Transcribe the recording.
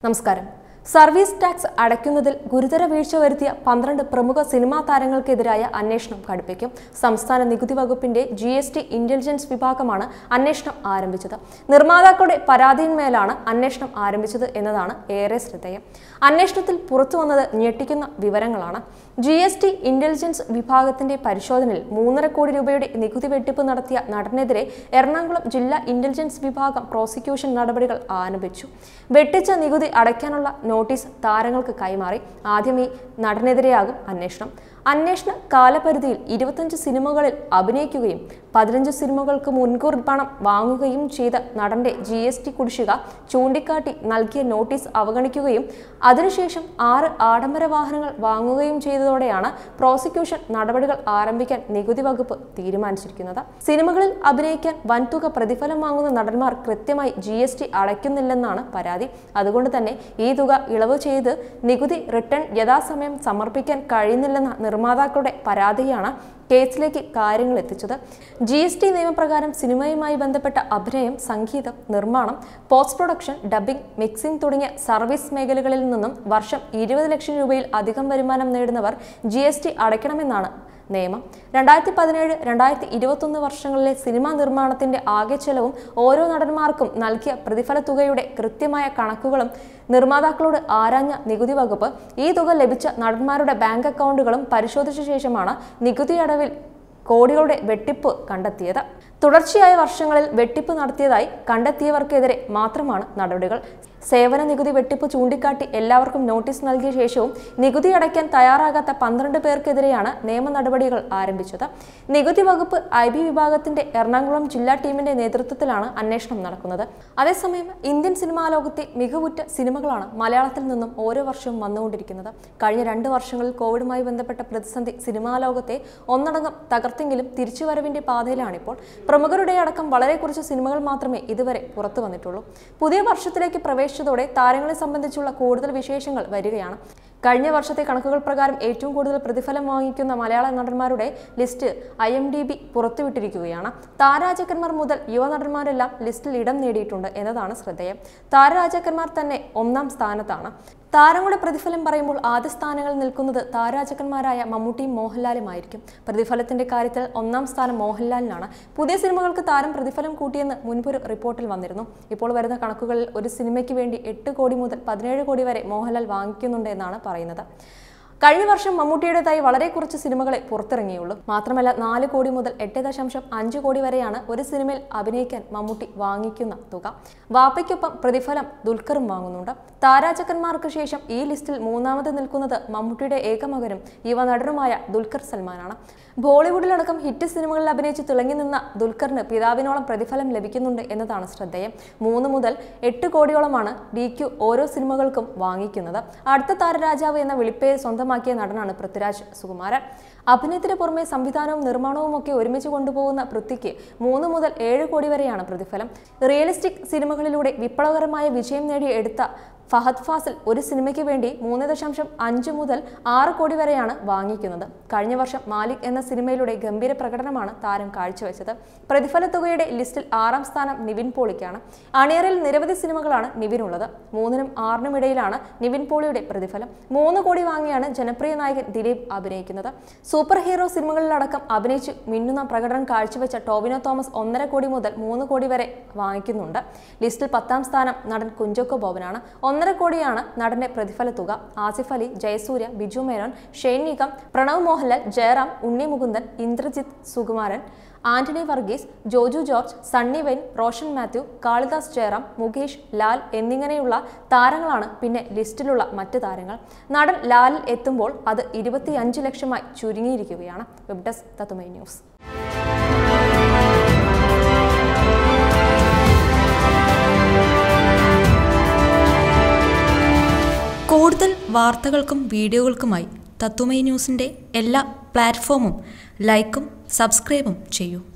നമസ്കാരം service tax അടയ്ക്കുന്നതിൽ ഗുരുതര വീഴ്ച വരുത്തിയ പന്ത്രണ്ട് പ്രമുഖ സിനിമാ താരങ്ങൾക്കെതിരായ അന്വേഷണം കടുപ്പിക്കും സംസ്ഥാന നികുതി വകുപ്പിന്റെ ജി എസ് ടി ഇന്റലിജൻസ് വിഭാഗമാണ് അന്വേഷണം ആരംഭിച്ചത് നിർമ്മാതാക്കളുടെ പരാതിയിന്മേലാണ് അന്വേഷണം ആരംഭിച്ചത് എന്നതാണ് ഏറെ ശ്രദ്ധേയം അന്വേഷണത്തിൽ പുറത്തു വന്നത് ഞെട്ടിക്കുന്ന വിവരങ്ങളാണ് ജി എസ് ടി ഇന്റലിജൻസ് വിഭാഗത്തിന്റെ പരിശോധനയിൽ മൂന്നര കോടി രൂപയുടെ നികുതി വെട്ടിപ്പ് നടത്തിയ നടനെതിരെ എറണാകുളം ജില്ലാ ഇന്റലിജൻസ് വിഭാഗം പ്രോസിക്യൂഷൻ നടപടികൾ ആരംഭിച്ചു വെട്ടിച്ച നികുതി അടയ്ക്കാനുള്ള നോട്ടീസ് താരങ്ങൾക്ക് കൈമാറി ആദ്യം ഈ നടനെതിരെയാകും അന്വേഷണം അന്വേഷണ കാലപരിധിയിൽ ഇരുപത്തഞ്ച് സിനിമകളിൽ അഭിനയിക്കുകയും പതിനഞ്ച് സിനിമകൾക്ക് മുൻകൂർ പണം വാങ്ങുകയും ചെയ്ത നടന്റെ ജി എസ് ടി കുടിശ്ശിക ചൂണ്ടിക്കാട്ടി നൽകിയ നോട്ടീസ് അവഗണിക്കുകയും അതിനുശേഷം ആറ് ആഡംബര വാഹനങ്ങൾ വാങ്ങുകയും ചെയ്തതോടെയാണ് പ്രോസിക്യൂഷൻ നടപടികൾ ആരംഭിക്കാൻ നികുതി വകുപ്പ് തീരുമാനിച്ചിരിക്കുന്നത് സിനിമകളിൽ അഭിനയിക്കാൻ വൻതുക പ്രതിഫലം വാങ്ങുന്ന നടന്മാർ കൃത്യമായി ജി എസ് ടി അടയ്ക്കുന്നില്ലെന്നാണ് പരാതി അതുകൊണ്ട് തന്നെ ഈ തുക ഇളവ് ചെയ്ത് നികുതി റിട്ടേൺ യഥാസമയം സമർപ്പിക്കാൻ കഴിയുന്നില്ലെന്ന നിർമ്മാതാക്കളുടെ പരാതിയാണ് കേസിലേക്ക് കാര്യങ്ങൾ എത്തിച്ചത് ജി എസ് ടി നിയമപ്രകാരം സിനിമയുമായി ബന്ധപ്പെട്ട അഭിനയം സംഗീതം നിർമ്മാണം പോസ്റ്റ് പ്രൊഡക്ഷൻ ഡബ്ബിംഗ് മിക്സിംഗ് തുടങ്ങിയ സർവീസ് മേഖലകളിൽ നിന്നും വർഷം ഇരുപത് ലക്ഷം രൂപയിൽ അധികം വരുമാനം നേടുന്നവർ ജി എസ് ടി അടയ്ക്കണമെന്നാണ് നിയമം രണ്ടായിരത്തി പതിനേഴ് രണ്ടായിരത്തി ഇരുപത്തൊന്ന് വർഷങ്ങളിലെ സിനിമാ നിർമ്മാണത്തിന്റെ ആകെ ചെലവും ഓരോ നടന്മാർക്കും നൽകിയ പ്രതിഫല തുകയുടെ കൃത്യമായ കണക്കുകളും നിർമ്മാതാക്കളോട് ആരാഞ്ഞ നികുതി വകുപ്പ് ഈ തുക ലഭിച്ച നടന്മാരുടെ ബാങ്ക് അക്കൗണ്ടുകളും പരിശോധിച്ച ശേഷമാണ് നികുതി അടവിൽ കോടികളുടെ വെട്ടിപ്പ് കണ്ടെത്തിയത് തുടർച്ചയായ വർഷങ്ങളിൽ വെട്ടിപ്പ് നടത്തിയതായി കണ്ടെത്തിയവർക്കെതിരെ മാത്രമാണ് നടപടികൾ സേവന നികുതി വെട്ടിപ്പ് ചൂണ്ടിക്കാട്ടി എല്ലാവർക്കും നോട്ടീസ് നൽകിയ ശേഷവും നികുതി അടയ്ക്കാൻ തയ്യാറാകാത്ത പന്ത്രണ്ട് പേർക്കെതിരെയാണ് നിയമ നടപടികൾ ആരംഭിച്ചത് നികുതി വകുപ്പ് ഐ ബി വിഭാഗത്തിന്റെ എറണാകുളം ജില്ലാ ടീമിന്റെ നേതൃത്വത്തിലാണ് അന്വേഷണം നടക്കുന്നത് അതേസമയം ഇന്ത്യൻ സിനിമാ ലോകത്തെ മികവുറ്റ സിനിമകളാണ് മലയാളത്തിൽ നിന്നും ഓരോ വർഷവും വന്നുകൊണ്ടിരിക്കുന്നത് കഴിഞ്ഞ രണ്ട് വർഷങ്ങളിൽ കോവിഡുമായി ബന്ധപ്പെട്ട പ്രതിസന്ധി സിനിമാ ലോകത്തെ ഒന്നടങ്കം തകർത്തെങ്കിലും തിരിച്ചുവരവിന്റെ പാതയിലാണിപ്പോൾ പ്രമുഖരുടെ അടക്കം വളരെ കുറച്ച് സിനിമകൾ മാത്രമേ ഇതുവരെ പുറത്തു വന്നിട്ടുള്ളൂ പുതിയ വർഷത്തിലേക്ക് പ്രവേശിച്ചതോടെ താരങ്ങളെ സംബന്ധിച്ചുള്ള കൂടുതൽ വിശേഷങ്ങൾ വരികയാണ് കഴിഞ്ഞ വർഷത്തെ കണക്കുകൾ പ്രകാരം ഏറ്റവും കൂടുതൽ പ്രതിഫലം വാങ്ങിക്കുന്ന മലയാള നടന്മാരുടെ list I M D B പുറത്തുവിട്ടിരിക്കുകയാണ് താരരാജാക്കന്മാർ മുതൽ യുവനടന്മാരെല്ലാം ലിസ്റ്റിൽ ഇടം നേടിയിട്ടുണ്ട് എന്നതാണ് ശ്രദ്ധേയം താരരാജാക്കന്മാർ തന്നെ ഒന്നാം സ്ഥാനത്താണ് താരങ്ങളുടെ പ്രതിഫലം പറയുമ്പോൾ ആദ്യ സ്ഥാനങ്ങളിൽ നിൽക്കുന്നത് താരാജകന്മാരായ മമ്മൂട്ടിയും മോഹൻലാലുമായിരിക്കും പ്രതിഫലത്തിന്റെ കാര്യത്തിൽ ഒന്നാം സ്ഥാനം മോഹൻലാലിനാണ് പുതിയ സിനിമകൾക്ക് താരം പ്രതിഫലം കൂട്ടിയെന്ന് മുൻപൊരു റിപ്പോർട്ടിൽ വന്നിരുന്നു ഇപ്പോൾ വരുന്ന കണക്കുകളിൽ ഒരു സിനിമയ്ക്ക് വേണ്ടി എട്ട് കോടി മുതൽ പതിനേഴ് കോടി വരെ മോഹൻലാൽ വാങ്ങിക്കുന്നുണ്ട് എന്നാണ് പറയുന്നത് കഴിഞ്ഞ വർഷം മമ്മൂട്ടിയുടേതായി വളരെ കുറച്ച് സിനിമകളെ പുറത്തിറങ്ങിയുള്ളൂ മാത്രമല്ല നാല് കോടി മുതൽ എട്ട് ദശാംശം അഞ്ച് കോടി വരെയാണ് ഒരു സിനിമയിൽ അഭിനയിക്കാൻ മമ്മൂട്ടി വാങ്ങിക്കുന്ന തുക വാപ്പയ്ക്കൊപ്പം പ്രതിഫലം ദുൽഖറും വാങ്ങുന്നുണ്ട് താരാചക്കന്മാർക്ക് ശേഷം ഈ ലിസ്റ്റിൽ മൂന്നാമത് നിൽക്കുന്നത് മമ്മൂട്ടിയുടെ ഏകമകനും യുവനടനുമായ ദുൽഖർ സൽമാനാണ് ബോളിവുഡിലടക്കം ഹിറ്റ് സിനിമകളിൽ അഭിനയിച്ച് തിളങ്ങി നിന്ന ദുൽഖറിന് പിതാവിനോളം പ്രതിഫലം ലഭിക്കുന്നുണ്ട് എന്നതാണ് ശ്രദ്ധേയം മൂന്ന് മുതൽ എട്ട് കോടിയോളമാണ് ഡി ക്യു ഓരോ സിനിമകൾക്കും വാങ്ങിക്കുന്നത് അടുത്ത താരരാജാവ് എന്ന വിളിപ്പേര് സ്വന്തമാക്കിയ നടനാണ് പൃഥ്വിരാജ് സുകുമാരൻ അഭിനയത്തിന് പുറമെ സംവിധാനവും നിർമ്മാണവും ഒക്കെ ഒരുമിച്ച് കൊണ്ടുപോകുന്ന പൃഥ്വിക്ക് മൂന്ന് മുതൽ ഏഴ് കോടി വരെയാണ് പ്രതിഫലം റിയലിസ്റ്റിക് സിനിമകളിലൂടെ വിപ്ലവകരമായ വിജയം നേടി എടുത്ത ഫഹദ് ഫാസിൽ ഒരു സിനിമയ്ക്ക് വേണ്ടി മൂന്ന് ദശാംശം അഞ്ച് മുതൽ ആറ് കോടി വരെയാണ് വാങ്ങിക്കുന്നത് കഴിഞ്ഞ വർഷം മാലിക് എന്ന സിനിമയിലൂടെ ഗംഭീര പ്രകടനമാണ് താരം കാഴ്ചവെച്ചത് പ്രതിഫല തുകയുടെ ലിസ്റ്റിൽ ആറാം സ്ഥാനം നിവിൻ പോളിക്കാണ് അണിയറിൽ നിരവധി സിനിമകളാണ് നിവിനുള്ളത് മൂന്നിനും ആറിനും ഇടയിലാണ് നിവിൻ പോളിയുടെ പ്രതിഫലം മൂന്ന് കോടി വാങ്ങിയാണ് ജനപ്രിയ നായകൻ ദിലീപ് അഭിനയിക്കുന്നത് സൂപ്പർ ഹീറോ സിനിമകളിലടക്കം അഭിനയിച്ച് മിന്നുന്ന പ്രകടനം കാഴ്ചവെച്ച ടോവിനോ തോമസ് ഒന്നര കോടി മുതൽ മൂന്ന് കോടി വരെ വാങ്ങിക്കുന്നുണ്ട് ലിസ്റ്റിൽ പത്താം സ്ഥാനം നടൻ കുഞ്ചോക്കോ ബോബനാണ് ഒന്നര കോടിയാണ് നടന്റെ പ്രതിഫല തുക ആസിഫ് അലി ജയസൂര്യ ബിജു മേനോൻ ഷെയ്ൻ നിഗം പ്രണവ് മോഹൻലാൽ ജയറാം ഉണ്ണി മുകുന്ദൻ ഇന്ദ്രജിത്ത് സുകുമാരൻ ആന്റണി വർഗീസ് ജോജു ജോർജ് സണ്ണി വെൻ റോഷൻ മാത്യു കാളിദാസ് ജയറാം മുകേഷ് ലാൽ എന്നിങ്ങനെയുള്ള താരങ്ങളാണ് പിന്നെ ലിസ്റ്റിലുള്ള മറ്റ് താരങ്ങൾ നടൻ ലാലിൽ എത്തുമ്പോൾ അത് ഇരുപത്തിയഞ്ച് ലക്ഷമായി ചുരുങ്ങിയിരിക്കുകയാണ് വെബ് ഡെസ്ക് തത്തുമൈ ന്യൂസ് കൂടുതൽ വാർത്തകൾക്കും വീഡിയോകൾക്കുമായി തത്തുമൈ ന്യൂസിൻ്റെ എല്ലാ പ്ലാറ്റ്ഫോമും ലൈക്കും സബ്സ്ക്രൈബും ചെയ്യൂ